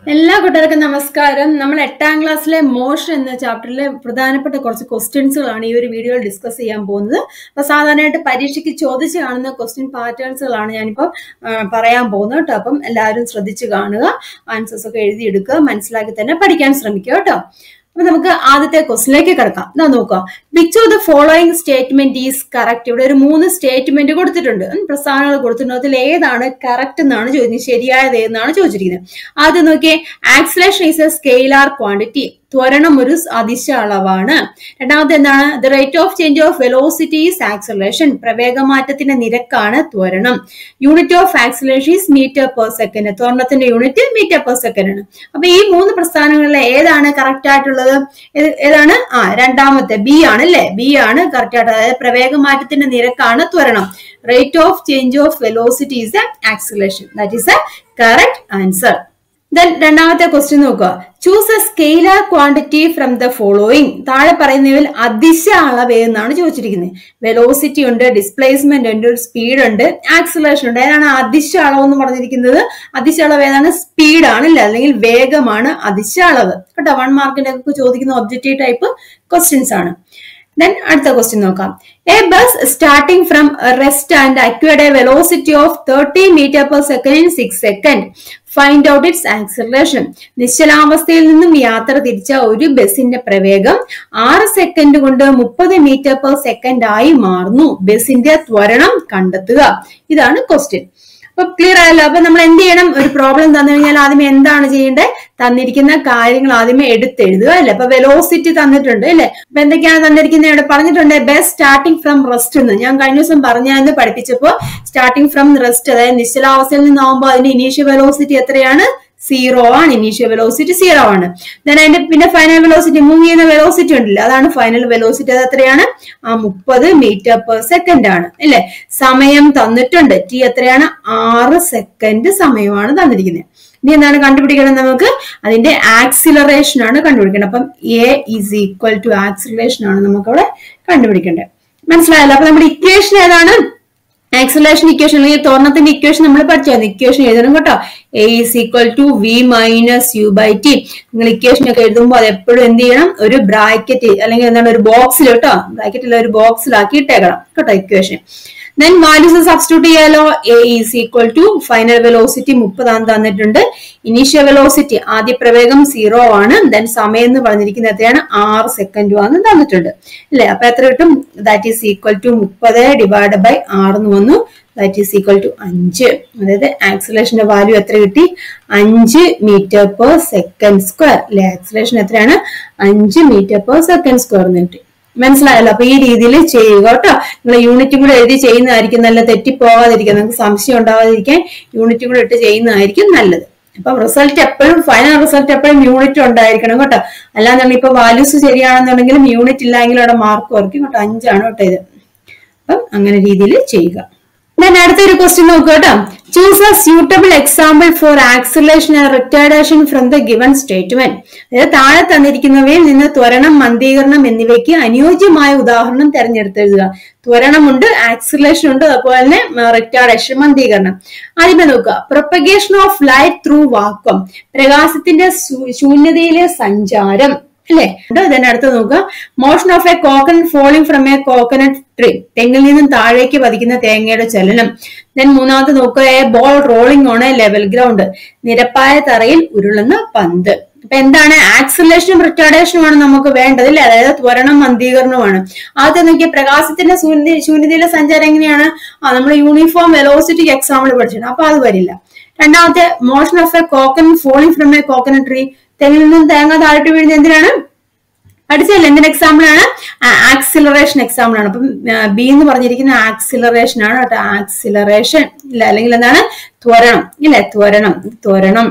എല്ലാ കൂട്ടുകാർക്കും നമസ്കാരം നമ്മൾ എട്ടാം ക്ലാസ്സിലെ മോഷൻ എന്ന ചാപ്റ്ററിലെ പ്രധാനപ്പെട്ട കുറച്ച് ക്വസ്റ്റ്യൻസുകളാണ് ഈ ഒരു വീഡിയോയിൽ ഡിസ്കസ് ചെയ്യാൻ പോകുന്നത് അപ്പൊ സാധാരണയായിട്ട് പരീക്ഷയ്ക്ക് ചോദിച്ച് കാണുന്ന ക്വസ്റ്റ്യൻ പാറ്റേൺസുകളാണ് ഞാനിപ്പോൾ ആ, പറയാൻ പോകുന്നത് കേട്ടോ അപ്പം എല്ലാവരും ശ്രദ്ധിച്ച് കാണുക ആൻസേഴ്സ് ഒക്കെ എഴുതിയെടുക്കുക മനസ്സിലാക്കി തന്നെ പഠിക്കാൻ ശ്രമിക്കുക കേട്ടോ അപ്പൊ നമുക്ക് ആദ്യത്തെ ക്വസ്റ്റിലേക്ക് കിടക്കാം എന്നാ നോക്കുക which of the following statement is correct ഇവിടെ ഒരു മൂന്ന് സ്റ്റേറ്റ്മെന്റ് കൊടുത്തിട്ടുണ്ട് ഉം, പ്രസ്താവനകൾ കൊടുത്തിട്ടുണ്ട് അതിൽ ഏതാണ് കറക്റ്റ് എന്നാണ് ചോദിക്കുന്നത് ശരിയായത് ഏതെന്നാണ് ചോദിച്ചിരിക്കുന്നത് ആദ്യം നോക്കിയേ acceleration is a scalar quantity ത്വരണം ഒരു അതിശ അളവാണ് രണ്ടാമത്തെ എന്താണ് the rate of change of velocity is acceleration പ്രവേഗമാറ്റത്തിന്റെ നിരക്കാണ് ത്വരണം unit of acceleration is metre per second ത്വരണത്തിന്റെ യൂണിറ്റ് മീറ്റർ പെർ സെക്കൻഡ് ആണ് അപ്പൊ ഈ മൂന്ന് പ്രസ്ഥാനങ്ങളിൽ ഏതാണ് കറക്റ്റ് ആയിട്ടുള്ളത് ഏത്- ഏതാണ് ആ രണ്ടാമത്തെ ബി ആണ് അല്ലേ ബി ആണ് കറക്റ്റ് ആയിട്ട് അതായത് പ്രവേഗമാറ്റത്തിന്റെ നിരക്കാണ് ത്വരണം rate of change of velocity is a acceleration that is a correct answer then രണ്ടാമത്തെ ക്വസ്റ്റ്യൻ നോക്കുക choose a scalar quantity from the following താഴെ പറയുന്നതിൽ അതിശ അളവ് എന്നാണ് ചോദിച്ചിരിക്കുന്നത് വെലോസിറ്റി ഉണ്ട് ഡിസ്പ്ലേസ്മെന്റ് ഉണ്ട് സ്പീഡ് ഉണ്ട് ആക്സിലേഷൻ ഉണ്ട് ഏതാണ് അതിശ അളവ് എന്ന് പറഞ്ഞിരിക്കുന്നത് അതിശ അളവ് ഏതാണ് സ്പീഡ് ആണ് അല്ലേ അല്ലെങ്കിൽ വേഗമാണ് അതിശ അളവ് കേട്ടോ വൺ മാർക്കിന്റെ ഒക്കെ ചോദിക്കുന്ന ഒബ്ജക്റ്റീവ് ടൈപ്പ് ക്വസ്റ്റ്യൻസ് ആണ് ദെൻ അടുത്ത ക്വസ്റ്റ്യൻ നോക്കാം a bus starting from rest and acquired a velocity of thirty metre per second in six second find out its acceleration നിശ്ചലാവസ്ഥയിൽ നിന്നും യാത്ര തിരിച്ച ഒരു ബസിന്റെ പ്രവേഗം ആറ് സെക്കൻഡ് കൊണ്ട് മുപ്പത് മീറ്റർ പെർ സെക്കൻഡ് ആയി മാറുന്നു ബസിന്റെ ത്വരണം കണ്ടെത്തുക ഇതാണ് ക്വസ്റ്റ്യൻ അപ്പൊ ക്ലിയർ ആയല്ലോ അപ്പൊ നമ്മൾ എന്ത് ചെയ്യണം ഒരു പ്രോബ്ലം തന്നു കഴിഞ്ഞാൽ ആദ്യമേ എന്താണ് ചെയ്യേണ്ടത് തന്നിരിക്കുന്ന കാര്യങ്ങൾ ആദ്യമേ എടുത്തെഴുതുക അല്ലെ അപ്പൊ വെലോസിറ്റി തന്നിട്ടുണ്ട് അല്ലെ അപ്പൊ എന്തൊക്കെയാണ് തന്നിരിക്കുന്നത് ഇവിടെ പറഞ്ഞിട്ടുണ്ട് ബെസ്റ്റ് സ്റ്റാർട്ടിംഗ് ഫ്രം റെസ്റ്റ് എന്ന് ഞാൻ കഴിഞ്ഞ ദിവസം പറഞ്ഞാന്ന് പഠിപ്പിച്ചപ്പോ സ്റ്റാർട്ടിംഗ് ഫ്രം റെസ്റ്റ് അതായത് നിശ്ചലാവസ്ഥയിൽ നിന്നാവുമ്പോൾ അതിന്റെ ഇനീഷ്യൽ വെലോസിറ്റി എത്രയാണ് സീറോ ആണ് ഇനീഷ്യൽ വെലോസിറ്റി സീറോ ആണ് then അതിന്റെ പിന്നെ ഫൈനൽ വെലോസിറ്റി മൂവ് ചെയ്യുന്ന വെലോസിറ്റി ഉണ്ടല്ലോ അതാണ് ഫൈനൽ വെലോസിറ്റി അത് എത്രയാണ് ആ മുപ്പത് മീറ്റർ പെർ സെക്കൻഡ് ആണ് അല്ലെ സമയം തന്നിട്ടുണ്ട് ടി എത്രയാണ് ആറ് സെക്കൻഡ് സമയമാണ് തന്നിരിക്കുന്നത് ഇനി എന്താണ് കണ്ടുപിടിക്കണം നമുക്ക് അതിന്റെ ആക്സിലറേഷൻ ആണ് കണ്ടുപിടിക്കേണ്ടത് അപ്പം a is equal to acceleration ആണ് നമുക്ക് അവിടെ കണ്ടുപിടിക്കേണ്ടത് മനസ്സിലായല്ലോ അപ്പൊ നമ്മുടെ ഇക്വേഷൻ ഏതാണ് ആക്സലേഷൻ ഇക്വേഷൻ അല്ലെങ്കിൽ തോർണത്തിന്റെ ഇക്വേഷൻ നമ്മൾ പഠിച്ചായിരുന്നു ഇക്വേഷൻ എഴുതണം കേട്ടോ a is equal to v minus u by t നിങ്ങൾ ഇക്വേഷൻ ഒക്കെ എഴുതുമ്പോൾ അത് എപ്പോഴും എന്ത് ചെയ്യണം ഒരു ബ്രാക്കറ്റ് അല്ലെങ്കിൽ എന്താണ് ഒരു ബോക്സിൽ കേട്ടോ ബ്രാക്കറ്റിൽ ഒരു ബോക്സിലാക്കി ഇട്ടേക്കണം കേട്ടോ ഇക്വേഷൻ ദെൻ വാല്യൂസ് സബ്സ്റ്റിറ്റ്യൂട്ട് ചെയ്യാലോ a is equal to final velocity മുപ്പതാം തന്നിട്ടുണ്ട് ഇനീഷ്യൽ വെലോസിറ്റി ആദ്യ പ്രവേഗം സീറോ ആണ് ദെൻ സമയം എന്ന് പറഞ്ഞിരിക്കുന്നത് എത്രയാണ് ആറ് സെക്കൻഡും ആണ് തന്നിട്ടുണ്ട് അല്ലെ അപ്പൊ എത്ര കിട്ടും ദാറ്റ് ഈസ് ഈക്വൽ ടു മുപ്പത് ഡിവൈഡ് ബൈ ആറ് എന്ന് വന്നു ദാറ്റ് ഈസ് ഈക്വൽ ടു അഞ്ച് അതായത് ആക്സിലേഷന്റെ വാല്യൂ എത്ര കിട്ടി അഞ്ച് മീറ്റർ പെർ സെക്കൻഡ് സ്ക്വയർ അല്ലെ ആക്സിലേഷൻ എത്രയാണ് അഞ്ച് മീറ്റർ പെർ സെക്കൻഡ് സ്ക്വയർ എന്ന് കിട്ടി മനസ്സിലായല്ലോ അപ്പൊ ഈ രീതിയിൽ ചെയ്യുക കേട്ടോ നിങ്ങൾ യൂണിറ്റും കൂടെ എഴുതി ചെയ്യുന്നതായിരിക്കും നല്ല തെറ്റിപ്പോകാതിരിക്കാൻ നിങ്ങൾക്ക് സംശയം ഉണ്ടാവാതിരിക്കാൻ യൂണിറ്റും കൂടെ ഇട്ട് ചെയ്യുന്നതായിരിക്കും നല്ലത് അപ്പൊ റിസൾട്ട് എപ്പോഴും ഫൈനൽ റിസൾട്ട് എപ്പോഴും യൂണിറ്റ് ഉണ്ടായിരിക്കണം കേട്ടോ അല്ലാന്നുണ്ടെങ്കിൽ ഇപ്പൊ വാല്യൂസ് ശരിയാണെന്നുണ്ടെങ്കിലും യൂണിറ്റ് ഇല്ലെങ്കിൽ അവിടെ മാർക്ക് കുറയ്ക്കും കേട്ടോ അഞ്ചാണ് കേട്ടോ ഇത് അപ്പം അങ്ങനെ രീതിയിൽ ചെയ്യുക ഞാൻ അടുത്തൊരു ക്വസ്റ്റ്യൻ നോക്കുക കേട്ടോ choose a suitable example for acceleration and retardation from the given statement അതായത് താഴെ തന്നിരിക്കുന്നവയിൽ നിന്ന് ത്വരണം മന്ദീകരണം എന്നിവയ്ക്ക് അനുയോജ്യമായ ഉദാഹരണം തെരഞ്ഞെടുത്തെഴുതുക ത്വരണമുണ്ട് ആക്സിലേഷൻ ഉണ്ട് അതുപോലെ തന്നെ റിട്ടാർഡേഷൻ മന്ദീകരണം ആദ്യമേ നോക്കുക propagation of light through vacuum പ്രകാശത്തിന്റെ ശൂ- ശൂന്യതയിലെ സഞ്ചാരം അല്ലേ ഇതിന്റെ അടുത്ത് നോക്കുക motion of a coconut falling from a coconut tree തെങ്ങിൽ നിന്നും താഴേക്ക് പതിക്കുന്ന തേങ്ങയുടെ ചലനം ദെൻ മൂന്നാമത്തെ നോക്കുക a ball rolling on a level ground നിരപ്പായ തറയിൽ ഉരുളുന്ന പന്ത് അപ്പൊ എന്താണ് ആക്സിലേഷനും റിട്ടാർഡേഷനുമാണ് നമുക്ക് വേണ്ടത് അല്ലെ അതായത് ത്വരണം മന്ദീകരണമാണ് ആദ്യം നോക്കിയ പ്രകാശത്തിന്റെ ശൂന്യ ശൂന്യതയിലെ സഞ്ചാരം എങ്ങനെയാണ് ആ നമ്മൾ യൂണിഫോം വെലോസിറ്റിക്ക് എക്സാമ്പിൾ പഠിച്ചിട്ടുണ്ട് അപ്പൊ അത് വരില്ല രണ്ടാമത്തെ motion of a coconut falling from a coconut tree തെങ്ങിൽ നിന്നും തേങ്ങ താഴോട്ട് വീഴുന്നത് എന്തിനാണ് പഠിച്ചല്ലേ എന്തിന്റെ എക്സാമ്പിൾ ആണ് ആക്സിലറേഷൻ എക്സാമ്പിൾ ആണ് അപ്പം ബി എന്ന് പറഞ്ഞിരിക്കുന്ന ആക്സിലറേഷൻ ആണ് കേട്ടോ ആക്സിലറേഷൻ ഇല്ല അല്ലെങ്കിൽ എന്താണ് ത്വരണം ഇല്ലേ ത്വരണം ത്വരണം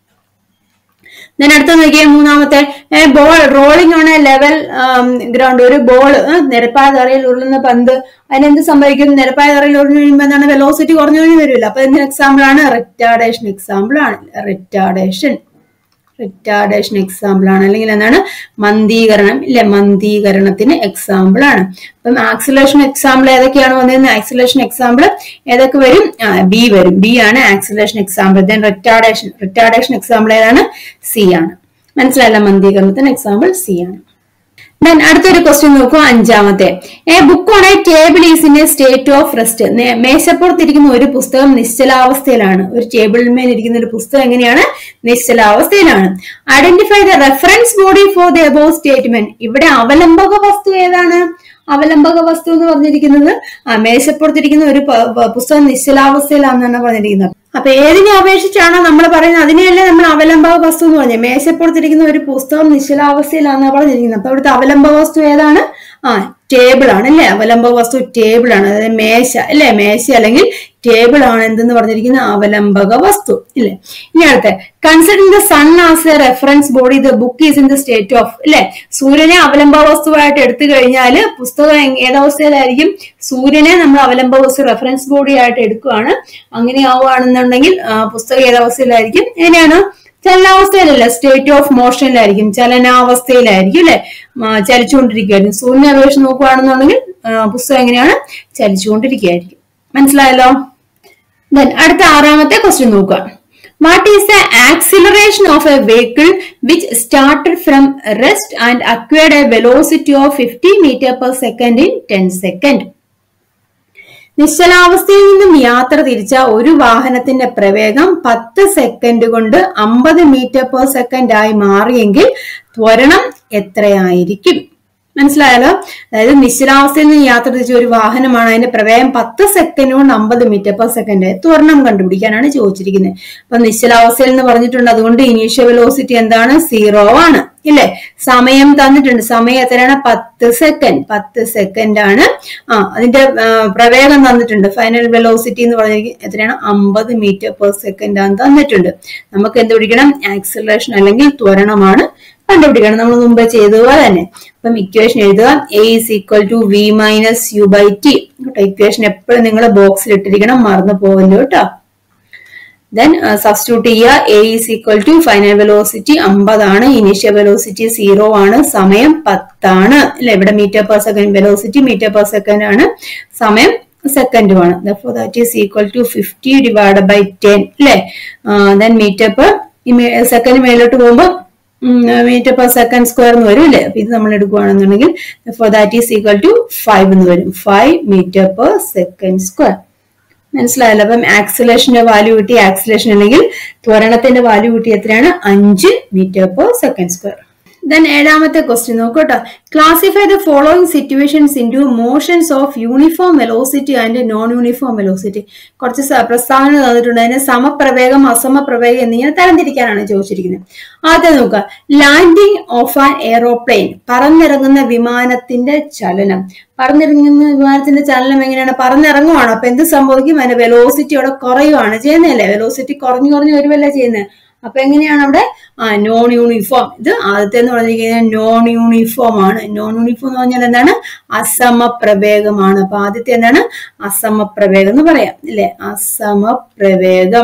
ഞാൻ അടുത്ത നോക്കിയ മൂന്നാമത്തെ ball rolling on a level ground ഒരു ബോൾ നിരപ്പായ തറയിൽ ഉരുളുന്ന പന്ത് അതിനെന്ത് സംഭവിക്കും നിരപ്പായ തറയിൽ ഉരുളു കഴിയുമ്പോൾ എന്താണ് വെലോസിറ്റി കുറഞ്ഞു കഴിഞ്ഞ് വരില്ല അപ്പൊ എന്തിന് എക്സാമ്പിൾ ആണ് റിറ്റാർഡേഷൻ എക്സാമ്പിൾ ആണ് റിറ്റാർഡേഷൻ റിറ്റാർഡേഷൻ എക്സാമ്പിൾ ആണ് അല്ലെങ്കിൽ എന്താണ് മന്ദീകരണം ഇല്ലെ മന്ദീകരണത്തിന് എക്സാമ്പിൾ ആണ് അപ്പം ആക്സിലേഷൻ എക്സാമ്പിൾ ഏതൊക്കെയാണ് വന്നിരുന്നത് ആക്സിലേഷൻ എക്സാമ്പിൾ ഏതൊക്കെ വരും ബി വരും ബി ആണ് acceleration example then retardation retardation example ഏതാണ് സി ആണ് മനസ്സിലായല്ല മന്ദീകരണത്തിന് എക്സാമ്പിൾ സി ആണ് ദെൻ അടുത്തൊരു ക്വസ്റ്റ്യൻ നോക്കൂ അഞ്ചാമത്തെ a book on a table is in a state of rest മേശപ്പുറത്തിരിക്കുന്ന ഒരു പുസ്തകം നിശ്ചലാവസ്ഥയിലാണ് ഒരു ടേബിളിന്മേൽ ഇരിക്കുന്ന ഒരു പുസ്തകം എങ്ങനെയാണ് നിശ്ചലാവസ്ഥയിലാണ് identify the reference body for the above statement ഇവിടെ അവലംബക വസ്തു ഏതാണ് അവലംബക വസ്തു എന്ന് പറഞ്ഞിരിക്കുന്നത് ആ മേശപ്പുറത്തിരിക്കുന്ന ഒരു പ- പ- പുസ്തകം നിശ്ചലാവസ്ഥയിലാണെന്നാണ് പറഞ്ഞിരിക്കുന്നത് അപ്പൊ ഏതിനെ അപേക്ഷിച്ചാണോ നമ്മൾ പറയുന്നത് അതിനെയല്ലേ നമ്മൾ അവലംബക വസ്തു എന്ന് പറഞ്ഞത് മേശപ്പുറത്തിരിക്കുന്ന ഒരു പുസ്തകം നിശ്ചലാവസ്ഥയിലാണെന്നാണ് പറഞ്ഞിരിക്കുന്നത് അപ്പൊ ഇവിടുത്തെ അവലംബക വസ്തു ഏതാണ് ആ ടേബിൾ ആണ് അല്ലെ അവലംബ വസ്തു ടേബിൾ ആണ് അതായത് മേശ അല്ലെ മേശ അല്ലെങ്കിൽ ടേബിൾ ആണ് എന്തെന്ന് പറഞ്ഞിരിക്കുന്ന അവലംബക വസ്തു ഇല്ലേ ഇനി അടുത്ത considering the sun as a reference body the book is in the state of അല്ലെ സൂര്യനെ അവലംബ വസ്തുവായിട്ട് എടുത്തു കഴിഞ്ഞാൽ പുസ്തകം എങ്- ഏതവസ്ഥയിലായിരിക്കും സൂര്യനെ നമ്മൾ അവലംബ വസ്തു റെഫറൻസ് ബോഡി ആയിട്ട് എടുക്കുകയാണ് അങ്ങനെ ആവുകയാണെന്നുണ്ടെങ്കിൽ ആ, പുസ്തകം ഏതവസ്ഥയിലായിരിക്കും എങ്ങനെയാണ് ചലനാവസ്ഥയിലല്ല സ്റ്റേറ്റ് ഓഫ് മോഷനിലായിരിക്കും ചലനാവസ്ഥയിലായിരിക്കും അല്ലെ ചലിച്ചുകൊണ്ടിരിക്കുകയായിരിക്കും സൂര്യനെ അപേക്ഷിച്ച് നോക്കുകയാണെന്നുണ്ടെങ്കിൽ ആ, പുസ്തകം എങ്ങനെയാണ് ചലിച്ചുകൊണ്ടിരിക്കുകയായിരിക്കും മനസ്സിലായല്ലോ ദെൻ അടുത്ത ആറാമത്തെ ക്വസ്റ്റ്യൻ നോക്കുക what is the acceleration of a vehicle which started from rest and acquired a velocity of fifty metre per second in ten second നിശ്ചലാവസ്ഥയിൽ നിന്നും യാത്ര തിരിച്ച ഒരു വാഹനത്തിന്റെ പ്രവേഗം പത്ത് സെക്കൻഡ് കൊണ്ട് അമ്പത് മീറ്റർ പെർ സെക്കൻഡ് ആയി മാറിയെങ്കിൽ ത്വരണം എത്രയായിരിക്കും മനസ്സിലായാലോ അതായത് നിശ്ചലാവസ്ഥയിൽ നിന്ന് യാത്ര തിരിച്ച ഒരു വാഹനമാണ് അതിന്റെ പ്രവേഗം പത്ത് സെക്കൻഡ് കൊണ്ട് അമ്പത് മീറ്റർ പെർ സെക്കൻഡ് ത്വരണം കണ്ടുപിടിക്കാനാണ് ചോദിച്ചിരിക്കുന്നത് അപ്പൊ നിശ്ചലാവസ്ഥയിൽ എന്ന് പറഞ്ഞിട്ടുണ്ട് അതുകൊണ്ട് ഇനീഷ്യൽ വെലോസിറ്റി എന്താണ് സീറോ ആണ് ഇല്ലേ സമയം തന്നിട്ടുണ്ട് സമയം എത്രയാണ് പത്ത് സെക്കൻഡ് പത്ത് സെക്കൻഡ് ആണ് ആ അതിന്റെ ആ, പ്രവേഗം തന്നിട്ടുണ്ട് ഫൈനൽ വെലോസിറ്റി എന്ന് പറഞ്ഞിരിക്കുന്നത് എത്രയാണ് അമ്പത് മീറ്റർ പെർ സെക്കൻഡ് ആണ് തന്നിട്ടുണ്ട് നമുക്ക് എന്ത് പിടിക്കണം ആക്സിലറേഷൻ അല്ലെങ്കിൽ ത്വരണമാണ് കണ്ടുപിടിക്കണം നമ്മൾ മുമ്പ് ചെയ്തതുപോലെ തന്നെ അപ്പം ഇക്വേഷൻ എഴുതുക a is equal to v minus u by t കേട്ടോ ഇക്വേഷൻ എപ്പോഴും നിങ്ങൾ ബോക്സിൽ ഇട്ടിരിക്കണം മറന്നു പോകല്ലോ കേട്ടോ ദെൻ സബ്സ്റ്റിറ്റ്യൂട്ട് ചെയ്യുക a is equal to final velocity അമ്പതാണ് ഇനീഷ്യൽ വെലോസിറ്റി സീറോ ആണ് സമയം പത്താണ് അല്ലെ ഇവിടെ metre per second velocity metre per second ആണ് സമയം സെക്കൻഡുമാണ് that is equal to fifty divide by ten അല്ലെ ദെൻ മീറ്റർ പെർ സെക്കൻഡ് മേലോട്ട് പോകുമ്പോൾ മീറ്റർ പെർ സെക്കൻഡ് സ്ക്വയർ എന്ന് വരും അല്ലേ അപ്പൊ ഇത് നമ്മൾ എടുക്കുകയാണെന്നുണ്ടെങ്കിൽ for that is equal to five എന്ന് വരും five metre per second square മനസ്സിലായല്ലോ അപ്പം ആക്സിലേഷന്റെ വാല്യൂ കിട്ടി ആക്സിലേഷൻ അല്ലെങ്കിൽ ത്വരണത്തിന്റെ വാല്യൂ കിട്ടി എത്രയാണ് അഞ്ച് metre per second square then ഏഴാമത്തെ ക്വസ്റ്റ്യൻ നോക്കട്ടോ classify the following situations in to motions of uniform velocity and non uniform velocity കുറച്ച് സ- പ്രസ്താവന തന്നിട്ടുണ്ട് അതിന് സമപ്രവേഗം അസമപ്രവേഗം എന്നിങ്ങനെ തരംതിരിക്കാനാണ് ചോദിച്ചിരിക്കുന്നത് ആദ്യം നോക്കുക ലാൻഡിംഗ് ഓഫ് ആൻ എയറോപ്ലെയിൻ പറന്നിറങ്ങുന്ന വിമാനത്തിന്റെ ചലനം പറന്നിറങ്ങുന്ന വിമാനത്തിന്റെ ചലനം എങ്ങനെയാണ് പറന്നിറങ്ങുവാണ് അപ്പൊ എന്ത് സംഭവിക്കും അതിന്റെ വെലോസിറ്റി അവിടെ കുറയുവാണ് ചെയ്യുന്നതല്ലേ വെലോസിറ്റി കുറഞ്ഞു കുറഞ്ഞു വരുമല്ലേ ചെയ്യുന്നത് അപ്പൊ എങ്ങനെയാണ് അവിടെ ആ നോൺ യൂണിഫോം ഇത് ആദ്യത്തെ എന്ന് പറഞ്ഞിരിക്കുന്നത് നോൺ യൂണിഫോം ആണ് നോൺ യൂണിഫോം എന്ന് പറഞ്ഞാൽ എന്താണ് അസമപ്രവേഗമാണ് അപ്പൊ ആദ്യത്തെ എന്താണ് അസമപ്രവേഗം എന്ന് പറയാം ഇല്ലേ അസമപ്രവേഗം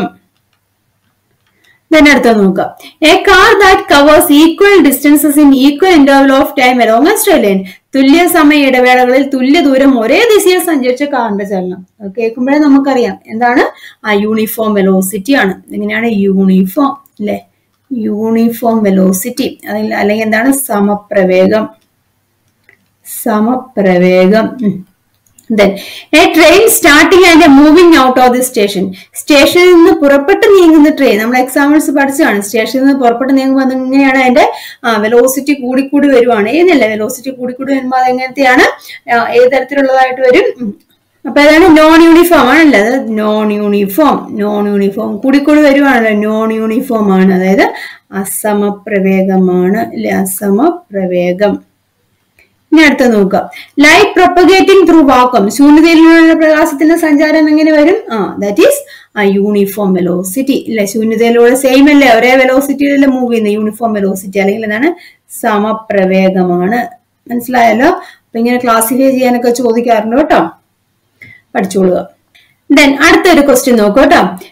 then അടുത്ത നോക്കാം a car that covers equal distances in equal interval of time along a straight line തുല്യ സമയ ഇടവേളകളിൽ തുല്യ ദൂരം ഒരേ ദിശയിൽ സഞ്ചരിച്ച കാറിന്റെ ചലനം അത് കേൾക്കുമ്പോഴേ നമുക്കറിയാം എന്താണ് ആ യൂണിഫോം വെലോസിറ്റി ആണ് എങ്ങനെയാണ് യൂണിഫോം അല്ലെ യൂണിഫോം വെലോസിറ്റി അതിൽ അല്ലെങ്കിൽ എന്താണ് സമപ്രവേഗം സമപ്രവേഗം ഉം. Then, a train starting and moving out of the station. സ്റ്റേഷനിൽ നിന്ന് പുറപ്പെട്ട് നീങ്ങുന്ന ട്രെയിൻ നമ്മൾ എക്സാമ്പിൾസ് പഠിച്ചതാണ് സ്റ്റേഷനിൽ നിന്ന് പുറപ്പെട്ട് നീങ്ങുമ്പോൾ അത് ഇങ്ങനെയാണ് അതിന്റെ വെലോസിറ്റി കൂടിക്കൂടി വരുവാണ് ഏതല്ല വെലോസിറ്റി കൂടിക്കൂടി വരുമ്പോൾ അത് എങ്ങനത്തെയാണ് ആ, ഏത് തരത്തിലുള്ളതായിട്ട് വരും ഉം. അപ്പൊ ഏതാണ് നോൺ യൂണിഫോം ആണല്ലോ അത് നോൺ യൂണിഫോം നോൺ യൂണിഫോം കൂടിക്കൂടി വരുവാണല്ലോ നോൺ യൂണിഫോം ആണ് അതായത് അസമപ്രവേഗമാണ് അല്ലെ അസമപ്രവേഗം ഇനി അടുത്ത നോക്കാം ലൈറ്റ് പ്രൊപ്പഗേറ്റിംഗ് ത്രൂ വാക്കം ശൂന്യതയിലുള്ള പ്രകാശത്തിന്റെ സഞ്ചാരം എങ്ങനെ വരും ആ ദാറ്റ് ഈസ് ആ യൂണിഫോം വെലോസിറ്റി ഇല്ല ശൂന്യതയിലൂടെ സെയിം അല്ലേ ഒരേ വെലോസിറ്റിയിലല്ലേ മൂവ് ചെയ്യുന്നത് യൂണിഫോം വെലോസിറ്റി അല്ലെങ്കിൽ എന്താണ് സമപ്രവേഗമാണ് മനസ്സിലായല്ലോ അപ്പൊ ഇങ്ങനെ ക്ലാസിഫൈ ചെയ്യാനൊക്കെ ചോദിക്കാറുണ്ട് കേട്ടോ പഠിച്ചോളുക ദെൻ അടുത്തൊരു ക്വസ്റ്റ്യൻ നോക്കൂ കേട്ടോ picture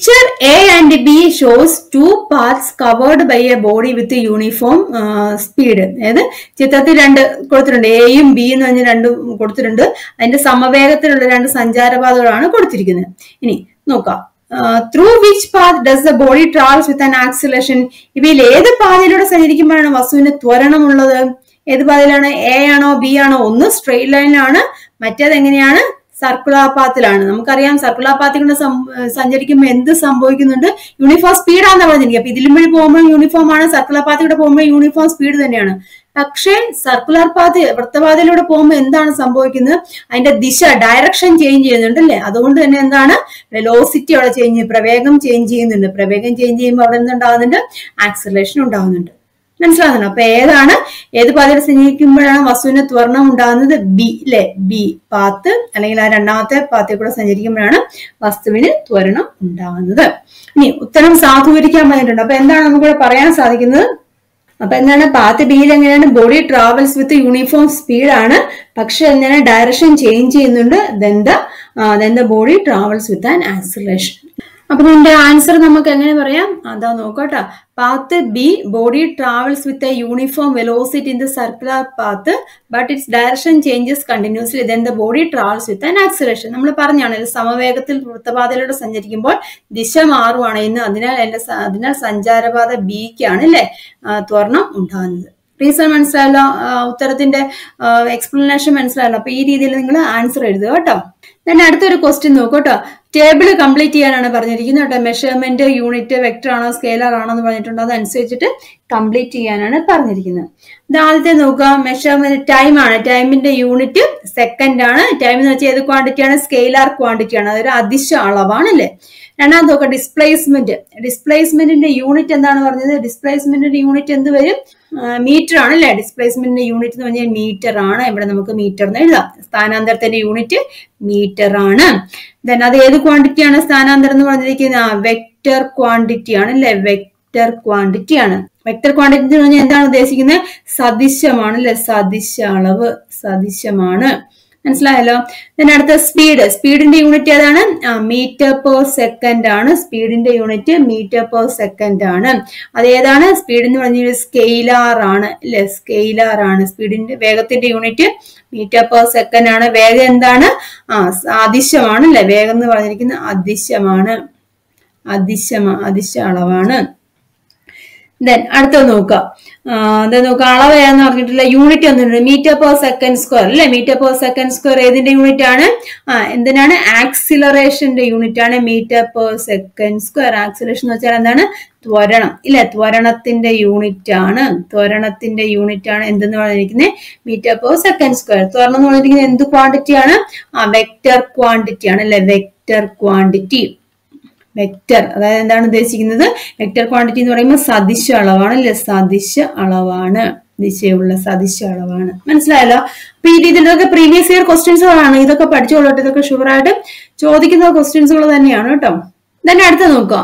picture A and B shows two parts covered by a body with uniform speed അതായത് ചിത്രത്തിൽ രണ്ട് കൊടുത്തിട്ടുണ്ട് എയും ബി എന്ന് പറഞ്ഞ രണ്ട് കൊടുത്തിട്ടുണ്ട് അതിന്റെ സമവേഗത്തിലുള്ള രണ്ട് സഞ്ചാരപാതകളാണ് കൊടുത്തിരിക്കുന്നത് ഇനി നോക്കാം through which path does the body travels with an acceleration ഇവയിൽ ഏത് പാതയിലൂടെ സഞ്ചരിക്കുമ്പോഴാണ് വസ്തുവിന് ത്വരണമുള്ളത് ഏത് പാതയിലാണ് എ ആണോ ബി ആണോ ഒന്ന് സ്ട്രെയിറ്റ് ലൈനിലാണ് മറ്റേത് എങ്ങനെയാണ് സർക്കുലർ പാത്തിലാണ് നമുക്കറിയാം സർക്കുലർ പാത്തിൽ കൊണ്ട് സഞ്ചരിക്കുമ്പോൾ എന്ത് സംഭവിക്കുന്നുണ്ട് യൂണിഫോം സ്പീഡാണെന്ന് പറഞ്ഞിരിക്കുക അപ്പൊ ഇതിലും വഴി പോകുമ്പോൾ യൂണിഫോം ആണ് സർക്കുലർ പാത്തിലൂടെ പോകുമ്പോൾ യൂണിഫോം സ്പീഡ് തന്നെയാണ് പക്ഷേ സർക്കുലർ പാത്ത് വൃത്തപാതയിലൂടെ പോകുമ്പോൾ എന്താണ് സംഭവിക്കുന്നത് അതിന്റെ ദിശ ഡയറക്ഷൻ ചേഞ്ച് ചെയ്യുന്നുണ്ട് അല്ലേ അതുകൊണ്ട് തന്നെ എന്താണ് വെലോസിറ്റി അവിടെ ചേഞ്ച് പ്രവേഗം ചേഞ്ച് ചെയ്യുന്നുണ്ട് പ്രവേഗം ചേഞ്ച് ചെയ്യുമ്പോൾ അവിടെ എന്തുണ്ടാകുന്നുണ്ട് ആക്സലേഷൻ ഉണ്ടാകുന്നുണ്ട് മനസ്സിലാകുന്നുണ്ട് അപ്പൊ ഏതാണ് ഏത് പാതയിൽ സഞ്ചരിക്കുമ്പോഴാണ് വസ്തുവിന് ത്വരണം ഉണ്ടാകുന്നത് ബി അല്ലെ ബി പാത്ത് അല്ലെങ്കിൽ ആ രണ്ടാമത്തെ പാത്തിൽ കൂടെ സഞ്ചരിക്കുമ്പോഴാണ് വസ്തുവിന് ത്വരണം ഉണ്ടാകുന്നത് ഇനി ഉത്തരം സാധൂകരിക്കാൻ പറഞ്ഞിട്ടുണ്ട് അപ്പൊ എന്താണ് നമുക്കിവിടെ പറയാൻ സാധിക്കുന്നത് അപ്പൊ എന്താണ് പാത്ത് ബിയിൽ എങ്ങനെയാണ് ബോഡി ട്രാവൽസ് വിത്ത് യൂണിഫോം സ്പീഡാണ് പക്ഷെ എന്താണ് ഡയറക്ഷൻ ചേഞ്ച് ചെയ്യുന്നുണ്ട് then the then the body travels with an acceleration അപ്പൊ ഇതിന്റെ ആൻസർ നമുക്ക് എങ്ങനെ പറയാം അതാ നോക്കട്ടോ path B body travels with a uniform velocity in the circular path but its direction changes continuously then the body travels with an acceleration നമ്മൾ പറഞ്ഞാണ് സമവേഗത്തിൽ വൃത്തപാതയിലൂടെ സഞ്ചരിക്കുമ്പോൾ ദിശ മാറുവാണ് എന്ന് അതിനാൽ എന്റെ അതിനാൽ സഞ്ചാരപാത ബിക്കാണ് അല്ലെ ത്വരണം ഉണ്ടാകുന്നത് റീസൺ മനസ്സിലായല്ലോ ഉത്തരത്തിന്റെ എക്സ്പ്ലനേഷൻ മനസ്സിലായല്ലോ അപ്പൊ ഈ രീതിയിൽ നിങ്ങൾ ആൻസർ എഴുതുക കേട്ടോ തന്നെ അടുത്തൊരു ക്വസ്റ്റ്യൻ നോക്കൂ കേട്ടോ ടേബിൾ കംപ്ലീറ്റ് ചെയ്യാനാണ് പറഞ്ഞിരിക്കുന്നത് കേട്ടോ മെഷർമെന്റ് യൂണിറ്റ് വെക്ടർ ആണോ സ്കെയിലർ ആണോ എന്ന് പറഞ്ഞിട്ടുണ്ട് അതനുസരിച്ചിട്ട് കംപ്ലീറ്റ് ചെയ്യാനാണ് പറഞ്ഞിരിക്കുന്നത് ഇത് ആദ്യത്തെ നോക്കുക മെഷർമെന്റ് ടൈം ആണ് ടൈമിന്റെ യൂണിറ്റ് സെക്കൻഡ് ആണ് ടൈം എന്ന് വെച്ചാൽ ഏത് ക്വാണ്ടിറ്റി ആണ് സ്കെയിലാർ ക്വാണ്ടിറ്റി ആണ് അതൊരു അതിശ അളവാണ് അല്ലേ രണ്ടാമത് നോക്കുക ഡിസ്പ്ലേസ്മെന്റ് ഡിസ്പ്ലേസ്മെന്റിന്റെ യൂണിറ്റ് എന്താണ് പറഞ്ഞത് ഡിസ്പ്ലേസ്മെന്റിന്റെ യൂണിറ്റ് എന്ത് വരും മീറ്റർ ആണ് അല്ലെ ഡിസ്പ്ലേസ്മെന്റിന്റെ യൂണിറ്റ് എന്ന് പറഞ്ഞാൽ മീറ്റർ ആണ് ഇവിടെ നമുക്ക് മീറ്റർ എന്ന് എഴുതാം സ്ഥാനാന്തരത്തിന്റെ യൂണിറ്റ് മീറ്റർ ആണ് ദെൻ അത് ഏത് ക്വാണ്ടിറ്റി ആണ് സ്ഥാനാന്തരം എന്ന് പറഞ്ഞിരിക്കുന്നത് വെക്റ്റർ ക്വാണ്ടിറ്റി ആണ് അല്ലെ വെക്റ്റർ ക്വാണ്ടിറ്റി ആണ് വെക്റ്റർ ക്വാണ്ടിറ്റി എന്ന് പറഞ്ഞാൽ എന്താണ് ഉദ്ദേശിക്കുന്നത് സദിശമാണ് അല്ലെ സദിശ അളവ് സദിശമാണ് മനസ്സിലായല്ലോ then അടുത്ത സ്പീഡ് സ്പീഡിന്റെ യൂണിറ്റ് ഏതാണ് മീറ്റർ പെർ സെക്കൻഡ് ആണ് സ്പീഡിന്റെ യൂണിറ്റ് മീറ്റർ പെർ സെക്കൻഡ് ആണ് അത് ഏതാണ് സ്പീഡ് എന്ന് പറഞ്ഞ സ്കെയിലാർ ആണ് അല്ലെ സ്കെയിലാർ ആണ് സ്പീഡിന്റെ വേഗത്തിന്റെ യൂണിറ്റ് മീറ്റർ പെർ സെക്കൻഡ് ആണ് വേഗം എന്താണ് ആ അതിശമാണ് അല്ലെ വേഗം എന്ന് പറഞ്ഞിരിക്കുന്നത് അതിശമാണ് അതിശമ അതിശ അളവാണ് ദെൻ അടുത്തത് നോക്കുക എന്താ നോക്കുക അളവ് ഏതെന്ന് പറഞ്ഞിട്ടില്ല യൂണിറ്റ് ഒന്നുണ്ട് മീറ്റർ പെർ സെക്കൻഡ് സ്ക്വയർ അല്ലെ മീറ്റർ പെർ സെക്കൻഡ് സ്ക്വയർ ഏതിന്റെ യൂണിറ്റ് ആണ് ആ എന്തിനാണ് ആക്സിലറേഷന്റെ യൂണിറ്റ് ആണ് metre per second square acceleration എന്ന് വെച്ചാൽ എന്താണ് ത്വരണം ഇല്ല ത്വരണത്തിന്റെ യൂണിറ്റ് ആണ് ത്വരണത്തിന്റെ യൂണിറ്റ് ആണ് എന്തെന്ന് പറഞ്ഞിരിക്കുന്നത് മീറ്റർ പെർ സെക്കൻഡ് സ്ക്വയർ ത്വരണം എന്ന് പറഞ്ഞിരിക്കുന്നത് എന്ത് ക്വാണ്ടിറ്റി ആണ് ആ വെക്റ്റർ ക്വാണ്ടിറ്റി ആണ് അല്ലെ വെക്റ്റർ ക്വാണ്ടിറ്റി വെക്റ്റർ അതായത് എന്താണ് ഉദ്ദേശിക്കുന്നത് വെക്റ്റർ ക്വാണ്ടിറ്റി എന്ന് പറയുമ്പോൾ സദിശ അളവാണ് അല്ലെ സദിശ അളവാണ് ദിശയുള്ള സദിശ അളവാണ് മനസ്സിലായല്ലോ അപ്പൊ ഈ രീതിയിലൊക്കെ പ്രീവിയസ് ഇയർ ക്വസ്റ്റ്യൻസുകളാണ് ഇതൊക്കെ പഠിച്ചോളട്ടെ ഇതൊക്കെ ഷുവറായിട്ട് ചോദിക്കുന്ന ക്വസ്റ്റ്യൻസുകൾ തന്നെയാണ് കേട്ടോ തന്നെ അടുത്ത നോക്കുക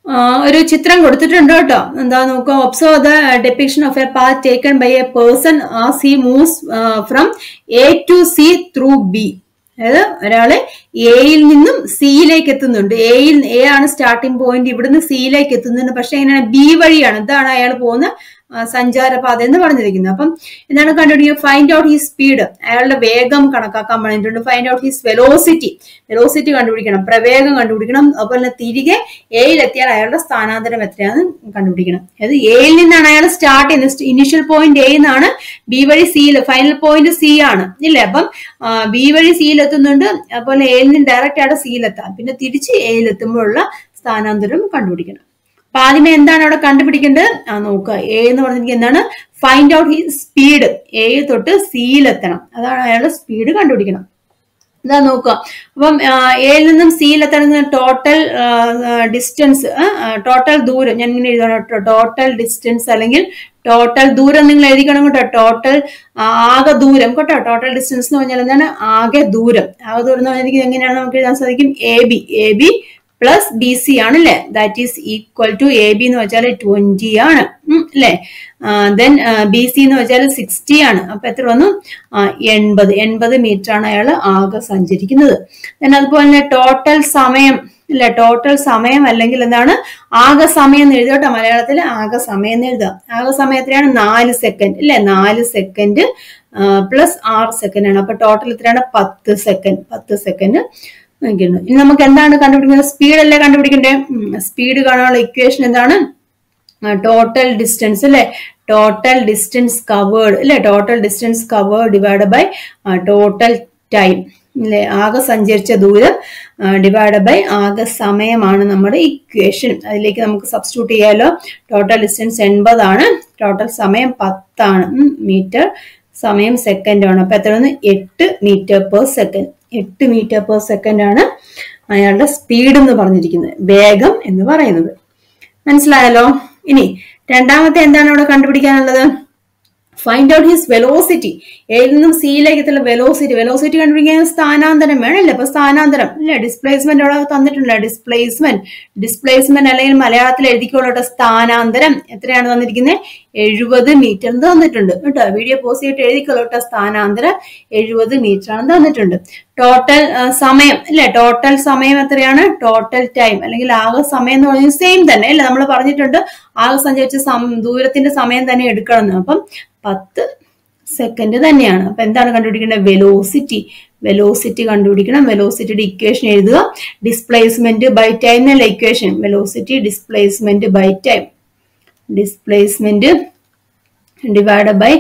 ഒരു ചിത്രം കൊടുത്തിട്ടുണ്ട് കേട്ടോ എന്താ നോക്കുക observe the depiction of a path taken by a person as he moves from A to C through B അതായത് ഒരാള് എയിൽ നിന്നും സിയിലേക്ക് എത്തുന്നുണ്ട് എയിൽ എ ആണ് സ്റ്റാർട്ടിംഗ് പോയിന്റ് ഇവിടുന്ന് സിയിലേക്ക് എത്തുന്നുണ്ട് പക്ഷെ എങ്ങനെയാണ് ബി വഴിയാണ് ഇതാണ് അയാൾ പോകുന്ന സഞ്ചാരപാത എന്ന് പറഞ്ഞിരിക്കുന്നത് അപ്പം എന്താണ് കണ്ടുപിടിക്കുക ഫൈൻഡ് ഔട്ട് ഹിസ് സ്പീഡ് അയാളുടെ വേഗം കണക്കാക്കാൻ പറഞ്ഞിട്ടുണ്ട് find out his velocity velocity കണ്ടുപിടിക്കണം പ്രവേഗം കണ്ടുപിടിക്കണം അതുപോലെ തന്നെ തിരികെ എയിൽ എത്തിയാൽ അയാളുടെ സ്ഥാനാന്തരം എത്രയാണെന്ന് കണ്ടുപിടിക്കണം അതായത് എയിൽ നിന്നാണ് അയാൾ സ്റ്റാർട്ട് ചെയ്യുന്നത് ഇനിഷ്യൽ പോയിന്റ് എ എന്നാണ് ബി വഴി സിയിൽ ഫൈനൽ പോയിന്റ് സി ആണ് ഇല്ലേ അപ്പം ബി വഴി സിയിൽ എത്തുന്നുണ്ട് അതുപോലെ എയിൽ നിന്ന് ഡയറക്റ്റ് ആയിട്ട് സിയിൽ എത്താം പിന്നെ തിരിച്ച് എയിൽ എത്തുമ്പോഴുള്ള സ്ഥാനാന്തരം കണ്ടുപിടിക്കണം അപ്പൊ ആദ്യമേ എന്താണ് അവിടെ കണ്ടുപിടിക്കേണ്ടത് ആ നോക്കുക എ എന്ന് പറഞ്ഞിരിക്കുന്നത് എന്താണ് find out he speed A തൊട്ട് സിയിലെത്തണം അതാണ് അയാളുടെ സ്പീഡ് കണ്ടുപിടിക്കണം ഇതാ നോക്കുക അപ്പം എയിൽ നിന്നും സിയിലെത്തണമെന്ന് ടോട്ടൽ ഡിസ്റ്റൻസ് ടോട്ടൽ ദൂരം ഞാൻ ഇങ്ങനെ എഴുതണം ടോട്ടൽ ഡിസ്റ്റൻസ് അല്ലെങ്കിൽ ടോട്ടൽ ദൂരം നിങ്ങൾ എഴുതിക്കണം കേട്ടോ ടോട്ടൽ ആകെ ദൂരം കേട്ടോ ടോട്ടൽ ഡിസ്റ്റൻസ് എന്ന് പറഞ്ഞാൽ എന്താണ് ആകെ ദൂരം ആകെ ദൂരം എന്ന് പറഞ്ഞിരിക്കുന്നത് എങ്ങനെയാണ് നമുക്ക് എഴുതാൻ സാധിക്കും A B A B plus B C ആണ് അല്ലെ that is equal to A B എന്ന് വെച്ചാൽ ട്വന്റി ആണ് അല്ലെ ദെൻ ബി സി എന്ന് വെച്ചാൽ സിക്സ്റ്റി ആണ് അപ്പൊ എത്ര വന്നു എൺപത് എൺപത് മീറ്റർ ആണ് അയാൾ ആകെ സഞ്ചരിക്കുന്നത് ദെൻ അതുപോലെ തന്നെ ടോട്ടൽ സമയം ഇല്ല ടോട്ടൽ സമയം അല്ലെങ്കിൽ എന്താണ് ആകെ സമയം എന്ന് എഴുതോട്ടെ മലയാളത്തിൽ ആകെ സമയം എന്ന് എഴുതാം ആകെ സമയം എത്രയാണ് നാല് സെക്കൻഡ് ഇല്ലേ നാല് സെക്കൻഡ് പ്ലസ് ആറ് സെക്കൻഡ് ആണ് അപ്പൊ ടോട്ടൽ എത്രയാണ് പത്ത് സെക്കൻഡ് പത്ത് സെക്കൻഡ് ഇനി നമുക്ക് എന്താണ് കണ്ടുപിടിക്കുന്നത് സ്പീഡ് അല്ലേ കണ്ടുപിടിക്കണ്ടേ സ്പീഡ് കാണാനുള്ള ഇക്വേഷൻ എന്താണ് ടോട്ടൽ ഡിസ്റ്റൻസ് അല്ലെ ടോട്ടൽ ഡിസ്റ്റൻസ് കവേർഡ് അല്ലെ total distance covered divide by total time അല്ലെ ആകെ സഞ്ചരിച്ച ദൂരം ഡിവൈഡ് ബൈ ആകെ സമയമാണ് നമ്മുടെ ഇക്വേഷൻ അതിലേക്ക് നമുക്ക് സബ്സ്റ്റിറ്റ്യൂട്ട് ചെയ്യാലോ ടോട്ടൽ ഡിസ്റ്റൻസ് എൺപതാണ് ടോട്ടൽ സമയം പത്താണ് മീറ്റർ സമയം സെക്കൻഡ് ആണ് അപ്പൊ എത്രയാണ് എട്ട് മീറ്റർ പെർ സെക്കൻഡ് എട്ട് മീറ്റർ പെർ സെക്കൻഡ് ആണ് അയാളുടെ സ്പീഡ് എന്ന് പറഞ്ഞിരിക്കുന്നത് വേഗം എന്ന് പറയുന്നത് മനസ്സിലായല്ലോ ഇനി രണ്ടാമത്തെ എന്താണ് അവിടെ കണ്ടുപിടിക്കാനുള്ളത് ഫൈൻഡ് ഔട്ട് ഹിസ് വെലോസിറ്റി എയിൽ നിന്നും സിയിലേക്ക് എത്തുള്ള വെലോസിറ്റി വെലോസിറ്റി കണ്ടുപിടിക്കാൻ സ്ഥാനാന്തരം വേണമല്ലേ അപ്പൊ സ്ഥാനാന്തരം അല്ലെ ഡിസ്പ്ലേസ്മെന്റ് അവിടെ തന്നിട്ടുണ്ട് ഡിസ്പ്ലേസ്മെന്റ് ഡിസ്പ്ലേസ്മെന്റ് അല്ലെങ്കിൽ മലയാളത്തിൽ എഴുതിക്കോളട്ടെ സ്ഥാനാന്തരം എത്രയാണ് തന്നിരിക്കുന്നത് എഴുപത് മീറ്റർ തന്നിട്ടുണ്ട് കേട്ടോ വീഡിയോ പോസ്റ്റ് ചെയ്തിട്ട് എഴുതിക്കോളട്ടെ സ്ഥാനാന്തരം എഴുപത് മീറ്റർ ആണ് തന്നിട്ടുണ്ട് ടോട്ടൽ സമയം അല്ലെ ടോട്ടൽ സമയം എത്രയാണ് ടോട്ടൽ ടൈം അല്ലെങ്കിൽ ആകെ സമയം എന്ന് പറയുന്നത് സെയിം തന്നെ അല്ലെ നമ്മൾ പറഞ്ഞിട്ടുണ്ട് ആകെ സഞ്ചരിച്ച ദൂരത്തിന്റെ സമയം തന്നെ എടുക്കണം എന്ന് അപ്പം പത്ത് സെക്കൻഡ് തന്നെയാണ് അപ്പൊ എന്താണ് കണ്ടുപിടിക്കേണ്ടത് വെലോസിറ്റി വെലോസിറ്റി കണ്ടുപിടിക്കണം വെലോസിറ്റിയുടെ ഇക്വേഷൻ എഴുതുക ഡിസ്പ്ലേസ്മെന്റ് ബൈ ടൈം എന്നല്ല equation velocity displacement by time displacement divide by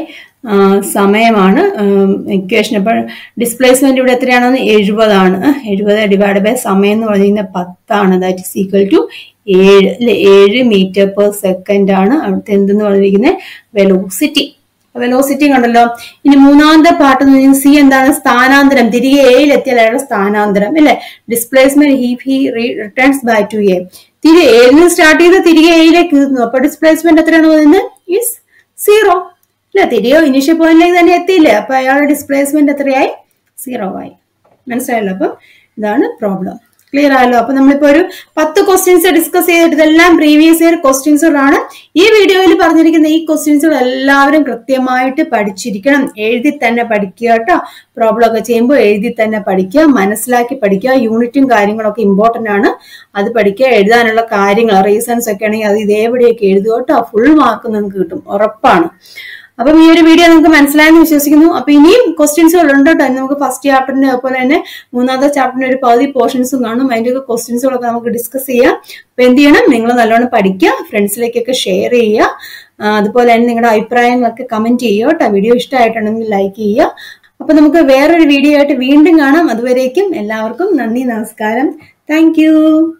സമയമാണ് ഇക്വേഷൻ അപ്പോൾ ഡിസ്പ്ലേസ്മെന്റ് ഇവിടെ എത്രയാണെന്ന് എഴുപതാണ് എഴുപത് ഡിവൈഡ് ബൈ സമയം എന്ന് പറഞ്ഞിരിക്കുന്നത് പത്താണ് ദാറ്റ് ഇസ് ഈക്വൽ ടു ഏഴ് അല്ലെ ഏഴ് മീറ്റർ പെർ സെക്കൻഡ് ആണ് അവിടുത്തെ എന്തെന്ന് പറഞ്ഞിരിക്കുന്നത് വെലോസിറ്റി വെലോസിറ്റി കണ്ടല്ലോ ഇനി മൂന്നാമത്തെ പാർട്ട് എന്ന് പറഞ്ഞാൽ സി എന്താണ് സ്ഥാനാന്തരം തിരികെ എയിൽ എത്തിയാൽ അയാളുടെ സ്ഥാനാന്തരം അല്ലെ displacement he he returns back to A തിരികെ എയിൽ നിന്ന് സ്റ്റാർട്ട് ചെയ്ത് തിരികെ എയിലേക്ക് എത്തുന്നു അപ്പൊ ഡിസ്പ്ലേസ്മെന്റ് എത്രയാണ് പറയുന്നത് ഈസ് സീറോ ഇല്ല തിരികെ ഇനീഷ്യൽ പോയിന്റിലേക്ക് തന്നെ എത്തിയില്ലേ അപ്പൊ അയാളുടെ ഡിസ്പ്ലേസ്മെന്റ് എത്രയായി സീറോ ആയി മനസ്സിലായല്ലോ അപ്പം ഇതാണ് പ്രോബ്ലം ക്ലിയർ ആയല്ലോ അപ്പൊ നമ്മളിപ്പോ ഒരു പത്ത് ക്വസ്റ്റ്യൻസ് ഡിസ്കസ് ചെയ്തിട്ട് ഇതെല്ലാം പ്രീവിയസ് ഇയർ ക്വസ്റ്റ്യൻസുകളാണ് ഈ വീഡിയോയിൽ പറഞ്ഞിരിക്കുന്ന ഈ ക്വസ്റ്റ്യൻസുകൾ എല്ലാവരും കൃത്യമായിട്ട് പഠിച്ചിരിക്കണം എഴുതി തന്നെ പഠിക്കുക കേട്ടോ പ്രോബ്ലം ഒക്കെ ചെയ്യുമ്പോൾ എഴുതി തന്നെ പഠിക്കുക മനസ്സിലാക്കി പഠിക്കുക യൂണിറ്റും കാര്യങ്ങളൊക്കെ ഇമ്പോർട്ടന്റ് ആണ് അത് പഠിക്കുക എഴുതാനുള്ള കാര്യങ്ങൾ റീസൺസ് ഒക്കെ ആണെങ്കിൽ അത് ഇതേപടിയൊക്കെ എഴുതുക കേട്ടോ ഫുൾ മാർക്ക് നിങ്ങൾക്ക് കിട്ടും ഉറപ്പാണ് അപ്പം ഈ ഒരു വീഡിയോ നിങ്ങൾക്ക് മനസ്സിലായെന്ന് വിശ്വസിക്കുന്നു അപ്പൊ ഇനിയും ക്വസ്റ്റ്യൻസുകൾ ഉണ്ട് കേട്ടോ നമുക്ക് ഫസ്റ്റ് ചാപ്റ്ററിന്റെ അതുപോലെ തന്നെ മൂന്നാമത്തെ ചാപ്റ്ററിന്റെ ഒരു പകുതി പോർഷൻസും കാണും അതിന്റെ ഒക്കെ ക്വസ്റ്റ്യൻസുകളൊക്കെ നമുക്ക് ഡിസ്കസ് ചെയ്യാം അപ്പൊ എന്ത് ചെയ്യണം നിങ്ങൾ നല്ലോണം പഠിക്കുക ഫ്രണ്ട്സിലേക്കൊക്കെ ഷെയർ ചെയ്യുക അതുപോലെ തന്നെ നിങ്ങളുടെ അഭിപ്രായങ്ങളൊക്കെ കമന്റ് ചെയ്യുക കേട്ടോ വീഡിയോ ഇഷ്ടമായിട്ടുണ്ടെങ്കിൽ ലൈക്ക് ചെയ്യുക അപ്പൊ നമുക്ക് വേറൊരു വീഡിയോ ആയിട്ട് വീണ്ടും കാണാം അതുവരേക്കും എല്ലാവർക്കും നന്ദി നമസ്കാരം താങ്ക്